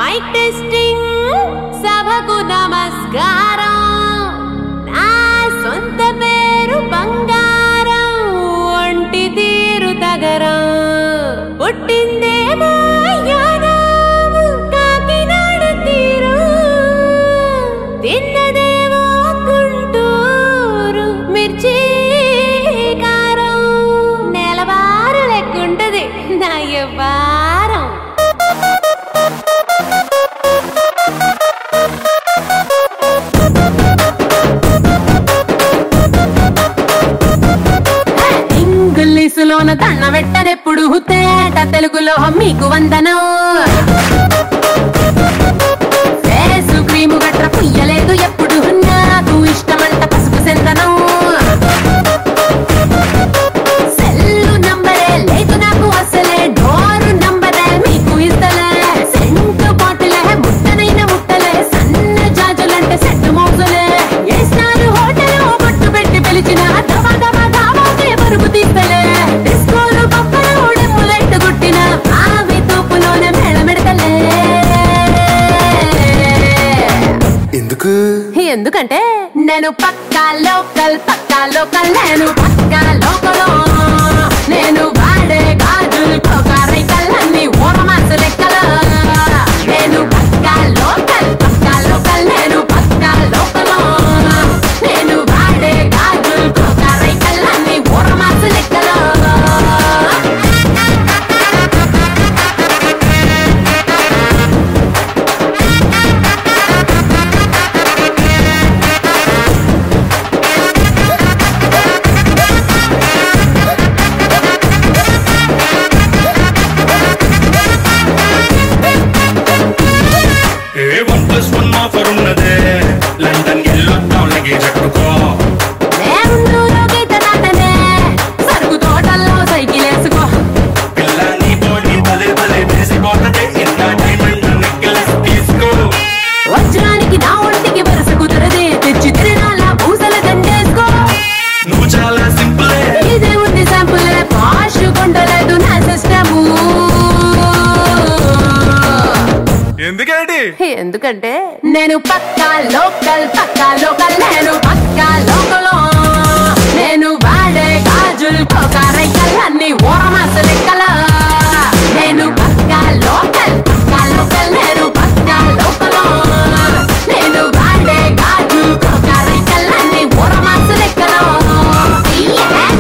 Mic testing సభకు నమస్కారం నా సొంత పేరు బంగారం ఒంటి తీరు తగరం పుట్టిందేమో యానాం, కాకినాడ తీరు తిన్నదేమో గుంటూరు మిర్చి కారం నెలవారు లెక్కుంటది నా వారం ఇంగ్లీషులోన దండ పెట్టనెప్పుడు తేట తెలుగులో మీకు వందనం ఫేసు క్రీము గట్ర పుయ్యలేదు ఎప్పుడు నాకు ఇష్టమంట పసుపు సెందనం సెల్లు నంబరే లేదు నాకు అసలే డోరు నంబరే మీకు ఇస్తలే సెంటు బాటిలే ముట్టనైన ముట్టలే సన్న జాజులంటే సెట్టు మోజులే ఏస్తారు హోటల్ బొట్టు పెట్టి పిలిచిన దవా దవా దావాకే పరుపు తీస్తలే డిస్కోలు పక్కన డెమ్ములెట్టు కొట్టిన ఆవి తూపులోనే మేళమెడతలే ఎందుకు ఎందుకంటే నేను పక్కా లోకల్ పక్కా లోకల్ నేను పక్కా లోకల్ నేను వాడే గాజులు కోకారైకల్లన్నీ ఓరమాసు లెక్కల నేను పక్కా లోకల్ పక్కా లోకల్ నేను పక్కా లోకల్ నేను వాడే గాజులు కోకారైకల్లన్నీ ఓరమాసు లెక్కల ఏ వన్ ప్లస్ వన్ ఆఫర్ ఉన్నదే లండన్ ఎల్లొద్దాం లగేజ్ అట్టుకో నేనున్నూరు గీత దాటనే సరుకు తోటల్లో సైకిల్ వేసుకో పిల్ల నీ బాడీ భలే భలే వేసిపోతదే ఇన్న డైమండ్ నెక్లెస్ తీసుకో వజ్రానికి నా ఒంటికి వరుస కుదరదే తెచ్చి తిరణాల పూసల దండేసుకో నువ్వు చాలా సింపులే ఇదే ఉంది శాంపుల్ పాష్ కొండలేదు నా సిస్టము ఎందుకేంటి ఎందుకంటే నేను పక్కా లోకల్ పక్కా లోకల్ నేను పక్కా లోకల్ నేను వాడే గాజులు కోకారైకల్లన్నీ ఓరమాస లెక్కల నేను పక్కా లోకల్ పక్కా లోకల్ నేను పక్కా లోకల్ నేను వాడే గాజులు కోకారైకల్లన్నీ ఓరమాస లెక్కల Yeah.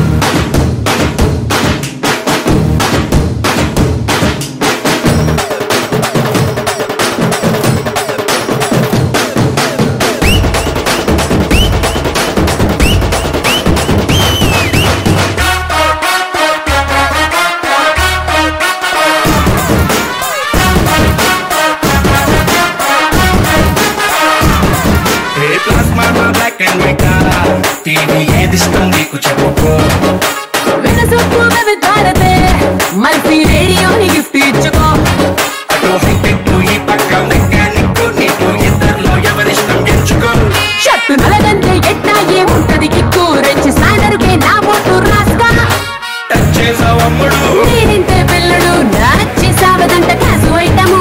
ఏ plasma black and white TV ఏది ఇష్టం నీకు చెప్పుకో వినసొప్పు భారతే మల్టీ రేడియోని గిఫ్ట్ ఇచ్చుకో అటు హైటెక్ ఈ పక్క మెకానిక్ నీకు ఇద్దరిలో ఎవరిష్టం ఎంచుకో షర్టు నలగంటే ఎట్టా ఏముంటది కిక్కు రెచ్చి సాగరుకే నా బొట్టు రాస్తా టచ్ చేసావు అమ్ముడు నేనింతే పిల్లడు నచ్చి సావదంట కాసు ఐటము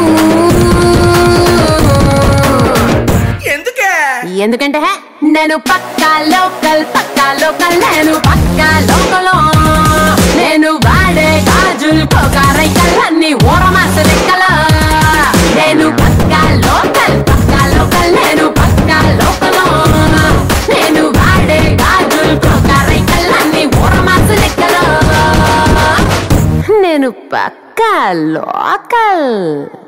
ఎందుకే ఎందుకంటే హే, నేను పక్కా లోకల్ పక్కా లోకల్ నేను పక్కా లోకల్ నేను వాడే గాజులు కోకారైకల్లన్నీ ఓరమాస లెక్కల నేను పక్కా లోకల్ పక్కా లోకల్ నేను పక్కా లోకల్ నేను వాడే గాజులు కోకారైకల్లన్నీ ఓరమాస లెక్కల నేను పక్కా లోకల్